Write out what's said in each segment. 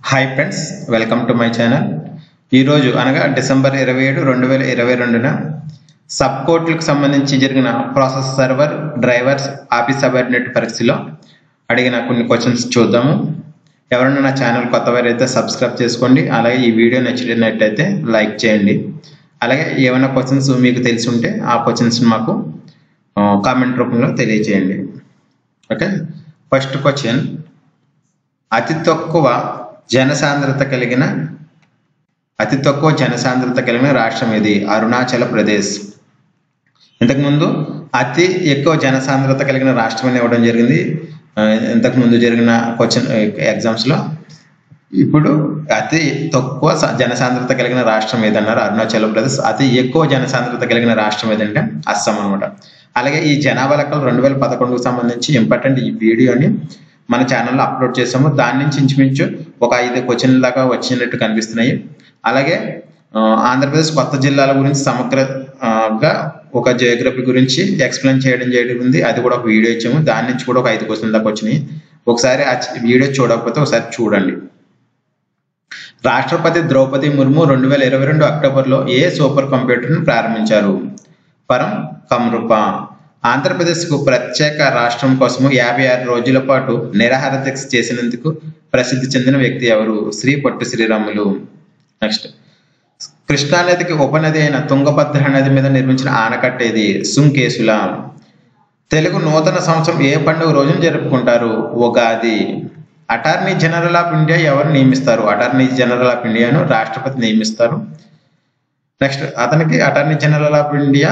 Hi friends welcome to my channel ఈరోజు అనగా December ఇరవై ఏడు రెండు వేల ఇరవై రెండున సబ్ కోర్టులకు సంబంధించి జరిగిన process server drivers office subordinate పరీక్షలో అడిగిన కొన్ని క్వశ్చన్స్ చూద్దాము ఎవరైనా నా ఛానల్ కొత్త వారైతే సబ్స్క్రైబ్ చేసుకోండి అలాగే ఈ వీడియో నచ్చినట్లయితే లైక్ చేయండి అలాగే ఏమైనా క్వశ్చన్స్ మీకు తెలిసి ఉంటే ఆ క్వశ్చన్స్ మాకు కామెంట్ రూపంలో తెలియజేయండి ఓకే ఫస్ట్ క్వశ్చన్ అతి తక్కువ జనసాంద్రత కలిగిన అతి తక్కువ జనసాంద్రత కలిగిన రాష్ట్రం ఇది అరుణాచల్ ప్రదేశ్ ఇంతకుముందు అతి ఎక్కువ జనసాంద్రత కలిగిన రాష్ట్రం అని ఇవ్వడం జరిగింది ఆ, ఇంతకు ముందు జరిగిన క్వశ్చన్ ఎగ్జామ్స్ లో ఇప్పుడు అతి తక్కువ స- జనసాంద్రత కలిగిన రాష్ట్రం ఏదన్నారు అరుణాచల్ ప్రదేశ్ అతి ఎక్కువ జనసాంద్రత కలిగిన రాష్ట్రం ఏదంటే అస్సాం అనమాట అలాగే ఈ జనాభా లెక్కలు రెండు వేల పదకొండుకు సంబంధించి ఇంపార్టెంట్ ఈ వీడియోని మన ఛానల్లో అప్లోడ్ చేసాము దాని నుంచి ఇంచుమించు ఒక ఐదు క్వశ్చన్ల దాకా వచ్చినట్టు కనిపిస్తున్నాయి అలాగే ఆ, ఆంధ్రప్రదేశ్ కొత్త జిల్లాల గురించి సమగ్రంగా ఒక జియోగ్రఫీ గురించి ఎక్స్ప్లెయిన్ చేయడం జరిగింది అది కూడా ఒక వీడియో ఇచ్చాము దాని నుంచి కూడా ఒక ఐదు క్వశ్చన్ల దాకా వచ్చినాయి ఒకసారి ఆ చి- వీడియో చూడకపోతే ఒకసారి చూడండి రాష్ట్రపతి ద్రౌపది ముర్ము రెండు వేల ఇరవై రెండు అక్టోబర్లో ఏ సూపర్ కంప్యూటర్ను ప్రారంభించారు పరం కమ్రూప ఆంధ్రప్రదేశ్కు ప్రత్యేక రాష్ట్రం కోసం యాభై ఆరు రోజుల పాటు నిరాహార దీక్ష చేసినందుకు ప్రసిద్ధి చెందిన వ్యక్తి ఎవరు శ్రీ పొట్టి శ్రీరాములు నెక్స్ట్ కృష్ణానదికి ఉపనది అయిన తుంగభద్ర నది మీద నిర్మించిన ఆనకట్ట ఇది సుంకేసుల తెలుగు నూతన సంవత్సరం ఏ పండుగ రోజున జరుపుకుంటారు Ugadi attorney general of India ఎవరు నియమిస్తారు అటార్నీ జనరల్ ఆఫ్ ఇండియాను రాష్ట్రపతి నియమిస్తారు నెక్స్ట్ అతనికి అటార్నీ జనరల్ ఆఫ్ ఇండియా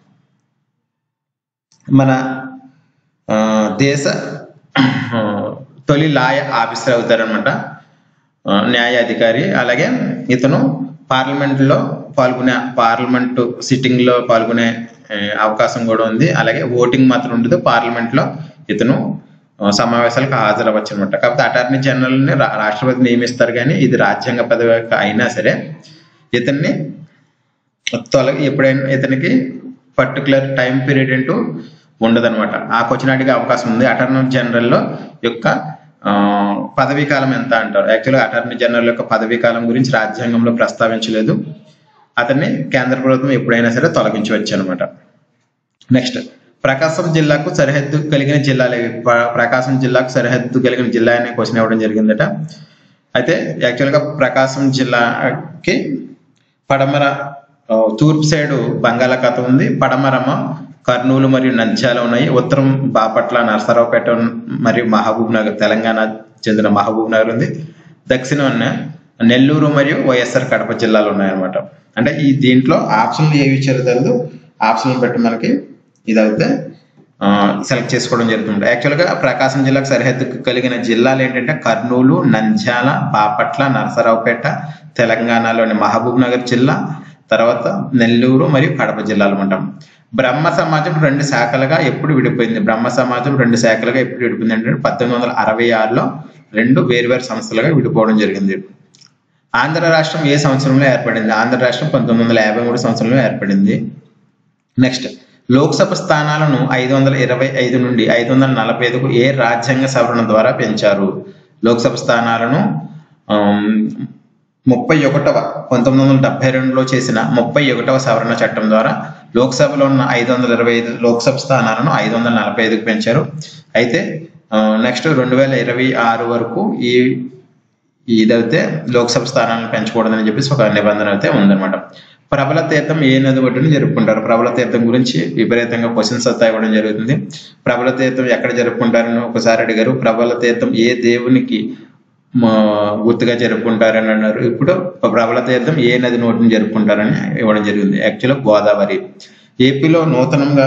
మన ఆ, దేశ ఆ, తొలి లాయ ఆఫీసర్ అవుతారనమాట న్యాయాధికారి అలాగే ఇతను పార్లమెంట్ లో పాల్గొనే పార్లమెంట్ సిట్టింగ్ లో పాల్గొనే ఆ, అవకాశం కూడా ఉంది అలాగే ఓటింగ్ మాత్రం ఉండదు పార్లమెంట్ లో ఇతను ఆ, సమావేశాలకు హాజరవచ్చు అనమాట కాకపోతే అటార్నీ జనరల్ ని రా- రాష్ట్రపతి నియమిస్తారు కానీ ఇది రాజ్యాంగ పదవి అయినా సరే ఇతన్ని తొలగి ఎప్పుడైనా ఇతనికి పర్టికులర్ టైం పీరియడ్ అంటూ ఉండదన్నమాట ఆ క్వశ్చన్ అడిగే అవకాశం ఉంది అటార్నీ జనరల్ లో యొక్క ఆ, పదవీ కాలం ఎంత అంటారు యాక్చువల్గా అటార్నీ జనరల్ యొక్క పదవీ కాలం గురించి రాజ్యాంగంలో ప్రస్తావించలేదు అతన్ని కేంద్ర ప్రభుత్వం ఎప్పుడైనా సరే తొలగించవచ్చు అనమాట నెక్స్ట్ ప్రకాశం జిల్లాకు సరిహద్దు కలిగిన జిల్లాలు ఏవి? ప్ర- ప్రకాశం జిల్లాకు సరిహద్దు కలిగిన జిల్లా అనే క్వశ్చన్ ఇవ్వడం జరిగిందట అయితే యాక్చువల్గా ప్రకాశం జిల్లాకి పడమర ఆ, తూర్పు సైడు బంగాళాఖాతం ఉంది పడమరమ కర్నూలు మరియు నంద్యాల ఉన్నాయి ఉత్తరం బాపట్ల నరసరావుపేట మరియు మహబూబ్ నగర్ తెలంగాణ చెందిన మహబూబ్ నగర్ ఉంది దక్షిణం నెల్లూరు మరియు వైఎస్ఆర్ కడప జిల్లాలు ఉన్నాయన్నమాట అంటే ఈ దీంట్లో ఆప్షన్లు ఏవి ఇచ్చారో తెలియదు ఆప్షన్లు బట్టి మనకి ఇది అయితే సెలెక్ట్ చేసుకోవడం జరుగుతుంది యాక్చువల్గా ప్రకాశం జిల్లాకు సరిహద్దు కలిగిన జిల్లాలు ఏంటంటే కర్నూలు నంద్యాల బాపట్ల నరసరావుపేట తెలంగాణలోని మహబూబ్ నగర్ జిల్లా తర్వాత నెల్లూరు మరియు కడప జిల్లాలు ఉంటాం బ్రహ్మ సమాజం రెండు శాఖలుగా ఎప్పుడు విడిపోయింది బ్రహ్మ సమాజం రెండు శాఖలుగా ఎప్పుడు విడిపోయింది అంటే పంతొమ్మిది వందల అరవై ఆరులో రెండు వేరువేరు సంస్థలుగా విడిపోవడం జరిగింది ఆంధ్ర రాష్ట్రం ఏ సంవత్సరంలో ఏర్పడింది ఆంధ్ర రాష్ట్రం పంతొమ్మిది వందల యాభై మూడు సంవత్సరంలో ఏర్పడింది నెక్స్ట్ లోక్సభ స్థానాలను ఐదు వందల ఇరవై ఐదు నుండి ఐదు వందల నలభై ఐదుకు ఏ రాజ్యాంగ సవరణ ద్వారా పెంచారు లోక్సభ స్థానాలను ఆమ్, ముప్పై ఒకటవ పంతొమ్మిది వందల డెబ్బై రెండులో చేసిన ముప్పై ఒకటవ సవరణ చట్టం ద్వారా లోక్సభలో ఉన్న ఐదు వందల ఇరవై ఐదు లోక్సభ స్థానాలను ఐదు వందల నలభై ఐదుకు పెంచారు అయితే నెక్స్ట్ రెండు వేల ఇరవై ఆరు వరకు ఈ ఇదైతే లోక్సభ స్థానాలను పెంచకూడదని చెప్పేసి ఒక నిబంధన అయితే ఉందన్నమాట ప్రబల తీర్థం ఏ నది ఒడ్డున జరుపుకుంటారు ప్రబల తీర్థం గురించి విపరీతంగా క్వశ్చన్స్ అయితే ఇవ్వడం జరుగుతుంది ప్రబల తీర్థం ఎక్కడ జరుపుకుంటారని ఒకసారి అడిగారు ప్రబల తీర్థం ఏ దేవునికి మా గుర్తుగా జరుపుకుంటారని అన్నారు ఇప్పుడు ప్రబల తీర్థం ఏ నది నోటిని జరుపుకుంటారని ఇవ్వడం జరిగింది యాక్చువల్గా గోదావరి ఏపీలో నూతనంగా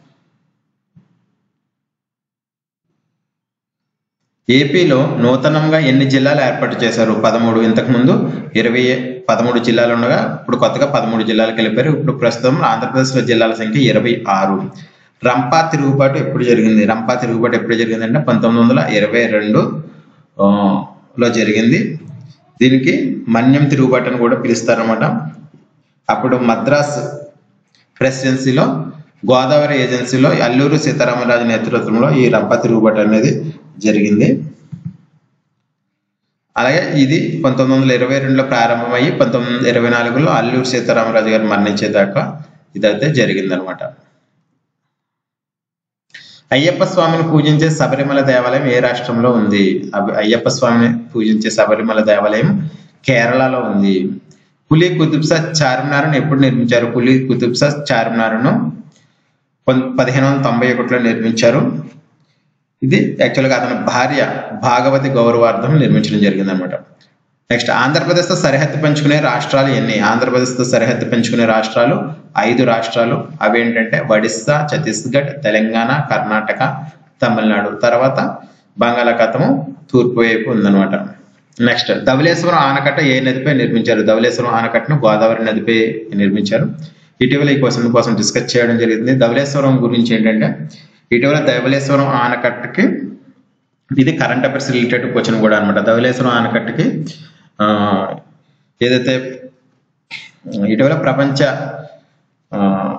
ఏపీలో నూతనంగా ఎన్ని జిల్లాలు ఏర్పాటు చేశారు పదమూడు ఇంతకు ముందు ఇరవై పదమూడు జిల్లాలు ఉండగా ఇప్పుడు కొత్తగా పదమూడు జిల్లాలకు వెళ్ళిపోయారు ఇప్పుడు ప్రస్తుతం ఆంధ్రప్రదేశ్లో జిల్లాల సంఖ్య ఇరవై ఆరు రంపా తిరుగుబాటు ఎప్పుడు జరిగింది రంపా తిరుగుబాటు ఎప్పుడు జరిగింది అంటే పంతొమ్మిది వందల ఇరవై రెండు ఆ, లో జరిగింది దీనికి మన్యం తిరుగుబాటు అని కూడా పిలుస్తారన్నమాట అప్పుడు మద్రాస్ ప్రెసిడెన్సీలో గోదావరి ఏజెన్సీలో అల్లూరు సీతారామరాజు నేతృత్వంలో ఈ రంప తిరుగుబాటు అనేది జరిగింది అలాగే ఇది పంతొమ్మిది వందల ఇరవై రెండులో ప్రారంభమయ్యి పంతొమ్మిది వందల ఇరవై నాలుగులో అల్లూరు సీతారామరాజు గారు మరణించేదాకా ఇదైతే జరిగిందనమాట అయ్యప్ప స్వామిని పూజించే శబరిమల దేవాలయం ఏ రాష్ట్రంలో ఉంది అబ్- అయ్యప్ప స్వామిని పూజించే శబరిమల దేవాలయం కేరళలో ఉంది పులి కుతుబ్షా చార్మినార్ను ఎప్పుడు నిర్మించారు పులి కుతుబ్షా చార్మినార్ను పం- పదిహేను వందల తొంభై ఒకటిలో నిర్మించారు ఇది యాక్చువల్గా అతని భార్య భాగవతి గౌరవార్థం నిర్మించడం జరిగింది అనమాట నెక్స్ట్ ఆంధ్రప్రదేశ్తో సరిహద్దు పంచుకునే రాష్ట్రాలు ఎన్ని ఆంధ్రప్రదేశ్తో సరిహద్దు పంచుకునే రాష్ట్రాలు ఐదు రాష్ట్రాలు అవి ఏంటంటే ఒడిస్సా ఛత్తీస్గఢ్ తెలంగాణ కర్ణాటక తమిళనాడు తర్వాత బంగాళాఖాతము తూర్పు వైపు ఉందన్నమాట నెక్స్ట్ ధవళేశ్వరం ఆనకట్ట ఏ నదిపై నిర్మించారు ధవళేశ్వరం ఆనకట్టను గోదావరి నదిపై నిర్మించారు ఇటీవల ఈ క్వశ్చన్ కోసం డిస్కస్ చేయడం జరిగింది ధవళేశ్వరం గురించి ఏంటంటే ఇటీవల ధవళేశ్వరం ఆనకట్టకి ఇది కరెంట్ అఫైర్స్ రిలేటెడ్ క్వశ్చన్ కూడా అనమాట ధవళేశ్వరం ఆనకట్టకి ఆ, ఏదైతే ఇటీవల ప్రపంచ ఆ,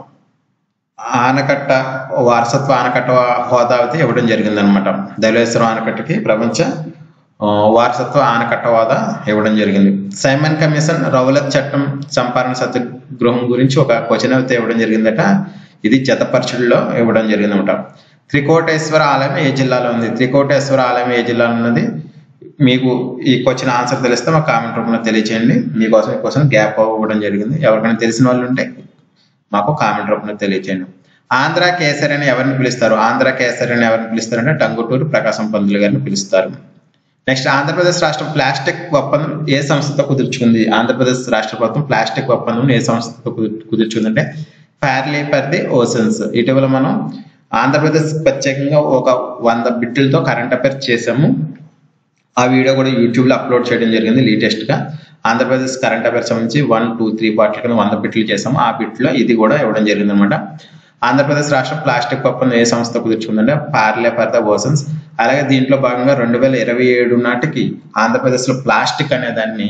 ఆనకట్ట వారసత్వ ఆనకట్ట హోదా అయితే ఇవ్వడం జరిగింది అనమాట ధవళేశ్వరం ఆనకట్టకి ప్రపంచ ఆ, వారసత్వ ఆనకట్ట హోదా ఇవ్వడం జరిగింది సైమన్ కమిషన్ రౌలత్ చట్టం సంపాదన సత్యాగ్రహం గురించి ఒక క్వశ్చన్ అయితే ఇవ్వడం జరిగిందట ఇది జతపరచుడులో ఇవ్వడం జరిగిందన్నమాట త్రికోటేశ్వర ఆలయం ఏ జిల్లాలో ఉంది త్రికోటేశ్వర ఆలయం ఏ జిల్లాలో ఉన్నది మీకు ఈ క్వశ్చన్ ఆన్సర్ తెలిస్తే మా కామెంట్ రూపంలో తెలియచేయండి మీకోసం ఈ క్వశ్చన్ గ్యాప్ అవ్వడం జరిగింది ఎవరికైనా తెలిసిన వాళ్ళు ఉంటే మాకు కామెంట్ రూపంలో తెలియచేయండి ఆంధ్ర కేసరి అని ఎవరిని పిలుస్తారు ఆంధ్ర కేసరి అని ఎవరిని పిలుస్తారంటే టంగుటూరు ప్రకాశం పంతులు గారిని పిలుస్తారు నెక్స్ట్ ఆంధ్రప్రదేశ్ రాష్ట్రం ప్లాస్టిక్ ఒప్పందం ఏ సంస్థతో కుదుర్చుకుంది ఆంధ్రప్రదేశ్ రాష్ట్ర ప్రభుత్వం ప్లాస్టిక్ ఒప్పందం ఏ సంస్థతో కుదుర్- కుదుర్చుకుందంటే ఫ్యార్లీ ఫర్ ది ఓషన్స్ ఇటీవల మనం ఆంధ్రప్రదేశ్ ప్రత్యేకంగా ఒక వంద బిట్లతో కరెంట్ అఫైర్ చేసాము ఆ వీడియో కూడా యూట్యూబ్ లో అప్లోడ్ చేయడం జరిగింది లేటెస్ట్ గా ఆంధ్రప్రదేశ్ కరెంట్ అఫైర్స్ సంబంధించి వన్ టూ త్రీ పార్ట్ల కింద వంద బిట్లు చేసాము ఆ బిట్లో ఇది కూడా ఇవ్వడం జరిగింది అనమాట ఆంధ్రప్రదేశ్ రాష్ట్ర ప్లాస్టిక్ ఒప్పందం ఏ సంస్థ కుదుర్చుకుందంటే పార్లే ఫర్ ద ఓషన్స్ అలాగే దీంట్లో భాగంగా రెండు వేల ఇరవై ఏడు నాటికి ఆంధ్రప్రదేశ్ లో ప్లాస్టిక్ అనే దాన్ని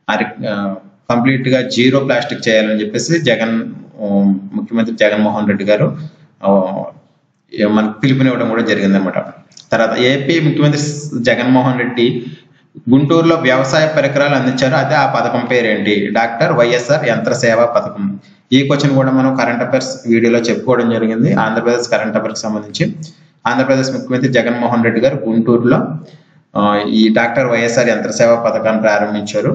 కంప్లీట్ గా జీరో ప్లాస్టిక్ చేయాలని చెప్పేసి జగన్ ఆ, ముఖ్యమంత్రి జగన్మోహన్ రెడ్డి గారు ఆ, ఏ- మనకు పిలుపునివ్వడం కూడా జరిగిందనమాట తర్వాత ఏపీ ముఖ్యమంత్రి స్- జగన్మోహన్ రెడ్డి గుంటూరులో వ్యవసాయ పరికరాలు అందించారు అదే ఆ పథకం పేరేంటి డాక్టర్ వైఎస్ఆర్ యంత్ర సేవా పథకం ఈ క్వశ్చన్ కూడా మనం కరెంట్ అఫైర్స్ వీడియోలో చెప్పుకోవడం జరిగింది ఆంధ్రప్రదేశ్ కరెంట్ అఫైర్స్ సంబంధించి ఆంధ్రప్రదేశ్ ముఖ్యమంత్రి జగన్మోహన్ రెడ్డి గారు గుంటూరులో ఆ, ఈ డాక్టర్ వైఎస్ఆర్ యంత్ర సేవా పథకాన్ని ప్రారంభించారు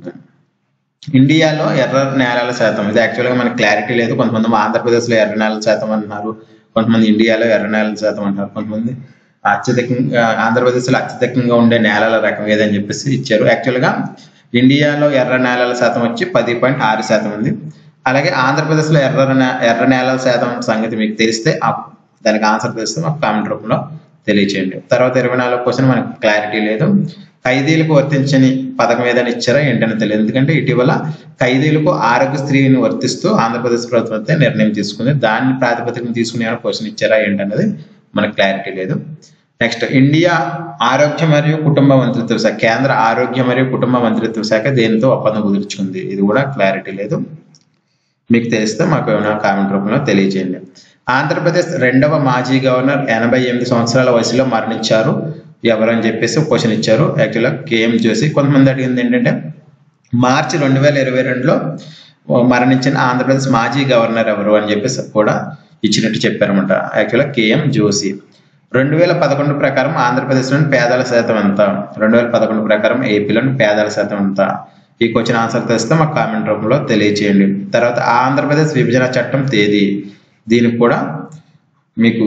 ఇండియాలో ఎర్ర నేలల శాతం ఇది యాక్చువల్గా మనకి క్లారిటీ లేదు కొంతమంది ఆంధ్రప్రదేశ్లో ఎర్ర నేలల శాతం అంటున్నారు కొంతమంది ఇండియాలో ఎర్ర నేలల శాతం అంటున్నారు కొంతమంది అత్యధికంగా ఆంధ్రప్రదేశ్లో అత్యధికంగా ఉండే నేలల రకం ఏదని చెప్పేసి ఇచ్చారు యాక్చువల్గా ఇండియాలో ఎర్ర నేలల శాతం వచ్చి పది పాయింట్ ఆరు శాతం ఉంది అలాగే ఆంధ్రప్రదేశ్లో ఎర్ర నే- ఎర్ర నేలల శాతం సంగతి మీకు తెలిస్తే ఆ- దానికి ఆన్సర్ తెలిస్తే మాకు కామెంట్ రూపంలో తెలియచేయండి తర్వాత ఇరవై నాలుగు క్వశ్చన్ మనకి క్లారిటీ లేదు ఖైదీలకు వర్తించని పథకం ఏదైనా ఇచ్చారా ఏంటని తెలియదు ఎందుకంటే ఇటీవల ఖైదీలకు ఆరోగ్యశ్రీని వర్తిస్తూ ఆంధ్రప్రదేశ్ ప్రభుత్వం అయితే నిర్ణయం తీసుకుంది దాన్ని ప్రాతిపదికన తీసుకుని ఏమైనా క్వశ్చన్ ఇచ్చారా ఏంటన్నది మనకు క్లారిటీ లేదు నెక్స్ట్ ఇండియా ఆరోగ్య మరియు కుటుంబ మంత్రిత్వ శాఖ కేంద్ర ఆరోగ్య మరియు కుటుంబ మంత్రిత్వ శాఖ దేనితో ఒప్పందం కుదుర్చుకుంది ఇది కూడా క్లారిటీ లేదు మీకు తెలిస్తే మాకు ఏమైనా కామెంట్ రూపంలో తెలియజేయండి ఆంధ్రప్రదేశ్ రెండవ మాజీ గవర్నర్ ఎనభై ఎనిమిది సంవత్సరాల వయసులో మరణించారు ఎవరని చెప్పేసి క్వశ్చన్ ఇచ్చారు యాక్చువల్గా కేఎం జోసి కొంతమంది అడిగింది ఏంటంటే మార్చి రెండు వేల ఇరవై రెండులో మరణించిన ఆంధ్రప్రదేశ్ మాజీ గవర్నర్ ఎవరు అని చెప్పేసి కూడా ఇచ్చినట్టు చెప్పారన్నమాట యాక్చువల్గా కేఎం జోసి రెండు వేల పదకొండు ప్రకారం ఆంధ్రప్రదేశ్లోని పేదల శాతం ఎంత రెండు వేల పదకొండు ప్రకారం ఏపీలోని పేదల శాతం ఎంత ఈ క్వశ్చన్ ఆన్సర్ తెలిస్తే మాకు కామెంట్ రూపంలో తెలియచేయండి తర్వాత ఆంధ్రప్రదేశ్ విభజన చట్టం తేదీ దీనికి కూడా మీకు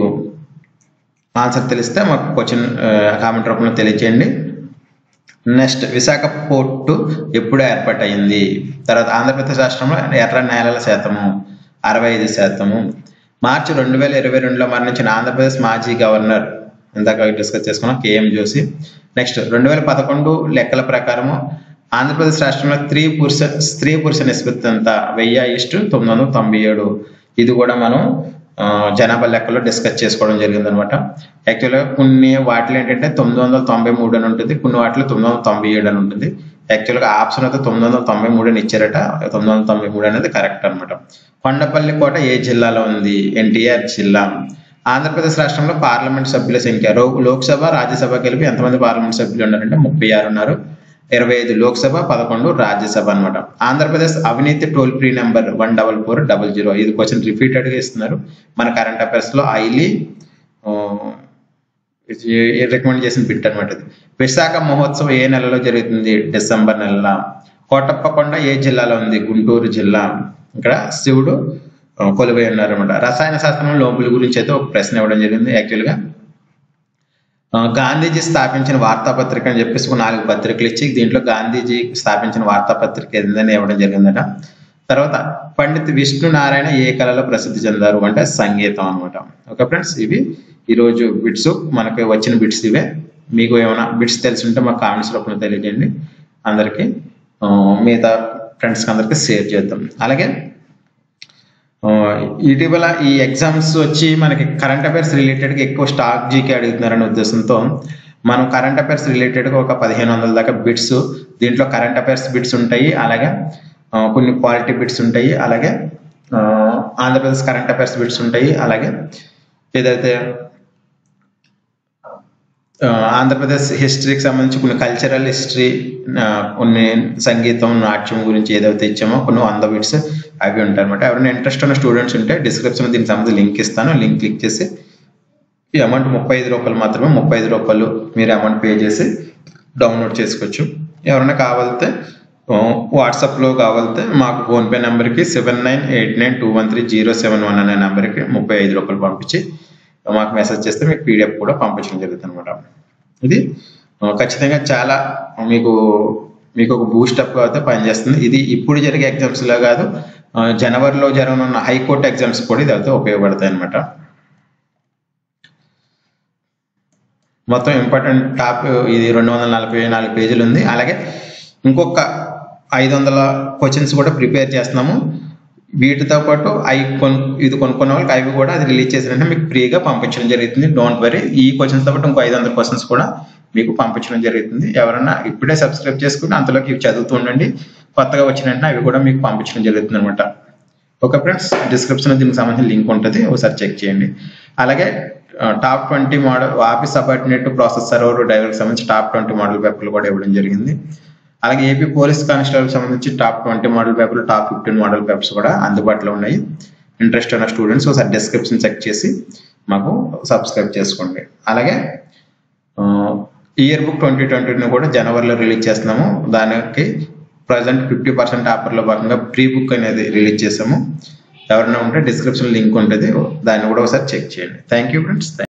ఆన్సర్ తెలిస్తే మాకు క్వశ్చన్ కామెంట్ రూపంలో తెలియచేయండి నెక్స్ట్ విశాఖ పోర్టు ఎప్పుడు ఏర్పాటైంది తర్వాత ఆంధ్రప్రదేశ్ రాష్ట్రంలో ఎర్ర నేలల శాతము అరవై ఐదు శాతము మార్చి రెండు వేల ఇరవై రెండులో మరణించిన ఆంధ్రప్రదేశ్ మాజీ గవర్నర్ ఇందాక డిస్కస్ చేసుకున్నాం కేఎం జోసి నెక్స్ట్ రెండు వేల పదకొండు లెక్కల ప్రకారము ఆంధ్రప్రదేశ్ రాష్ట్రంలో స్త్రీ పురుష స్త్రీ పురుష నిష్పత్తి ఎంత వెయ్యి ఇష్టు తొమ్మిది వందల తొంభై ఏడు ఇది కూడా మనం ఆ, జనాభా లెక్కలో డిస్కస్ చేసుకోవడం జరిగింది అనమాట యాక్చువల్గా కొన్ని వాటిలో ఏంటంటే తొమ్మిది వందల తొంభై మూడు అని ఉంటుంది కొన్ని వాటిలో తొమ్మిది వందల తొంభై ఏడు అని ఉంటుంది యాక్చువల్గా ఆప్షన్ అయితే తొమ్మిది వందల తొంభై మూడు అని ఇచ్చారట తొమ్మిది వందల తొంభై మూడు అనేది కరెక్ట్ అనమాట కొండపల్లి కోట ఏ జిల్లాలో ఉంది ఎన్టీఆర్ జిల్లా ఆంధ్రప్రదేశ్ రాష్ట్రంలో పార్లమెంట్ సభ్యుల సంఖ్య రో- లోక్సభ రాజ్యసభ కలిపి ఎంతమంది పార్లమెంట్ సభ్యులు ఉన్నారంటే ముప్పై ఆరు ఉన్నారు ఇరవై ఐదు లోక్సభ పదకొండు రాజ్యసభ అనమాట ఆంధ్రప్రదేశ్ అవినీతి toll free number one double four double zero ఇది క్వశ్చన్ రిపీటెడ్ గా ఇస్తున్నారు మన కరెంట్ అఫైర్స్ లో ఐలీ రికమెండ్ చేసిన బిట్ అనమాట ఇది విశాఖ మహోత్సవం ఏ నెలలో జరుగుతుంది డిసెంబర్ నెలలో కోటప్పకొండ ఏ జిల్లాలో ఉంది గుంటూరు జిల్లా ఇక్కడ శివుడు ఆ, కొలువై ఉన్నారు అనమాట రసాయన శాస్త్రం లోపుల గురించి అయితే ఒక ప్రశ్న ఇవ్వడం జరిగింది యాక్చువల్ గా ఆ, గాంధీజీ స్థాపించిన వార్తాపత్రిక అని చెప్పేసి ఒక నాలుగు పత్రికలు ఇచ్చి దీంట్లో గాంధీజీ స్థాపించిన వార్తాపత్రిక ఏందని ఇవ్వడం జరిగిందట తర్వాత పండిత్ విష్ణు నారాయణ ఏ కళలో ప్రసిద్ధి చెందారు అంటే సంగీతం అనమాట ఓకే ఫ్రెండ్స్ ఇవి ఈరోజు బిట్స్ మనకి వచ్చిన బిట్స్ ఇవే మీకు ఏమైనా బిట్స్ తెలిసి ఉంటే మా కామెంట్స్ రూపంలో తెలియజేయండి అందరికీ ఆ, మిగతా ఫ్రెండ్స్కి అందరికీ షేర్ చేద్దాం అలాగే ఆ, ఇటీవల ఈ ఎగ్జామ్స్ వచ్చి మనకి కరెంట్ అఫైర్స్ రిలేటెడ్ గా ఎక్కువ స్టాక్ జీకే అడుగుతున్నారనే ఉద్దేశంతో మనం కరెంట్ అఫైర్స్ రిలేటెడ్ గా ఒక పదిహేను వందల దాకా బిట్స్ దీంట్లో కరెంట్ అఫైర్స్ బిట్స్ ఉంటాయి అలాగే ఆ, కొన్ని క్వాలిటీ బిట్స్ ఉంటాయి అలాగే ఆ, ఆంధ్రప్రదేశ్ కరెంట్ అఫైర్స్ బిట్స్ ఉంటాయి అలాగే ఏదైతే ఆ, ఆంధ్రప్రదేశ్ హిస్టరీకి సంబంధించి కొన్ని కల్చరల్ హిస్టరీ కొన్ని సంగీతం నాట్యం గురించి ఏదైతే ఇచ్చామో కొన్ని వంద బిట్స్ అవి ఉంటాయి అనమాట ఎవరైనా ఇంట్రెస్ట్ ఉన్న స్టూడెంట్స్ ఉంటే డిస్క్రిప్షన్ దీనికి సంబంధించి లింక్ ఇస్తాను లింక్ క్లిక్ చేసి ఈ అమౌంట్ ముప్పై ఐదు రూపాయలు మాత్రమే ముప్పై ఐదు రూపాయలు మీరు అమౌంట్ పే చేసి డౌన్లోడ్ చేసుకోవచ్చు ఎవరైనా కావాలితే వాట్సాప్ లో కావాలితే మాకు ఫోన్పే నెంబర్కి seven nine eight nine two one three zero seven one అనే నెంబర్కి ముప్పై ఐదు రూపాయలు పంపించి మాకు మెసేజ్ చేస్తే మీకు పీడిఎఫ్ కూడా పంపించడం జరుగుతుంది అనమాట ఇది ఆ, ఖచ్చితంగా చాలా మీకు మీకు ఒక బూస్టప్ అయితే పనిచేస్తుంది ఇది ఇప్పుడు జరిగే ఎగ్జామ్స్ లో కాదు ఆ, జనవరిలో జరగనున్న హైకోర్టు ఎగ్జామ్స్ కూడా ఇది అయితే ఉపయోగపడతాయి అనమాట మొత్తం ఇంపార్టెంట్ టాప్ ఇది రెండు వందల నలభై నాలుగు పేజీలు ఉంది అలాగే ఇంకొక ఐదు వందల క్వశ్చన్స్ కూడా ప్రిపేర్ చేస్తున్నాము వీటితో పాటు అవి కొన్ ఇది కొనుక్కున్న వాళ్ళకి అవి కూడా అది రిలీజ్ చేసినట్టు మీకు ఫ్రీగా పంపించడం జరుగుతుంది డోంట్ వరీ ఈ క్వశ్చన్స్ తో పాటు ఇంకో ఐదు వందల క్వశ్చన్స్ కూడా మీకు పంపించడం జరుగుతుంది ఎవరైనా ఇప్పుడే సబ్స్క్రైబ్ చేసుకుని అంతలోకి ఇవి చదువుతూ ఉండండి కొత్తగా వచ్చిన వెంటనే అవి కూడా మీకు పంపించడం జరుగుతుంది అనమాట ఓకే ఫ్రెండ్స్ డిస్క్రిప్షన్ దీనికి సంబంధించిన లింక్ ఉంటుంది ఒకసారి చెక్ చేయండి అలాగే top twenty model office subordinate process server డ్రైవర్కి సంబంధించి టాప్ ట్వంటీ మోడల్ పేపర్లు కూడా ఇవ్వడం జరిగింది అలాగే ఏపీ పోలీస్ కానిస్టేబుల్ సంబంధించి టాప్ ట్వంటీ మోడల్ పేపర్లు టాప్ ఫిఫ్టీన్ మోడల్ పేపర్స్ కూడా అందుబాటులో ఉన్నాయి ఇంట్రెస్ట్ ఉన్న స్టూడెంట్స్ ఒకసారి డిస్క్రిప్షన్ చెక్ చేసి మాకు సబ్స్క్రైబ్ చేసుకోండి అలాగే ఇయర్ బుక్ ట్వంటీ ట్వంటీని కూడా జనవరిలో రిలీజ్ చేస్తున్నాము దానికి ప్రజెంట్ ఫిఫ్టీ పర్సెంట్ ఆఫర్లో భాగంగా ప్రీ బుక్ అనేది రిలీజ్ చేసాము ఎవరైనా ఉంటే డిస్క్రిప్షన్ లింక్ ఉంటుంది దాన్ని కూడా ఒకసారి చెక్ చేయండి థ్యాంక్ యూ ఫ్రెండ్స్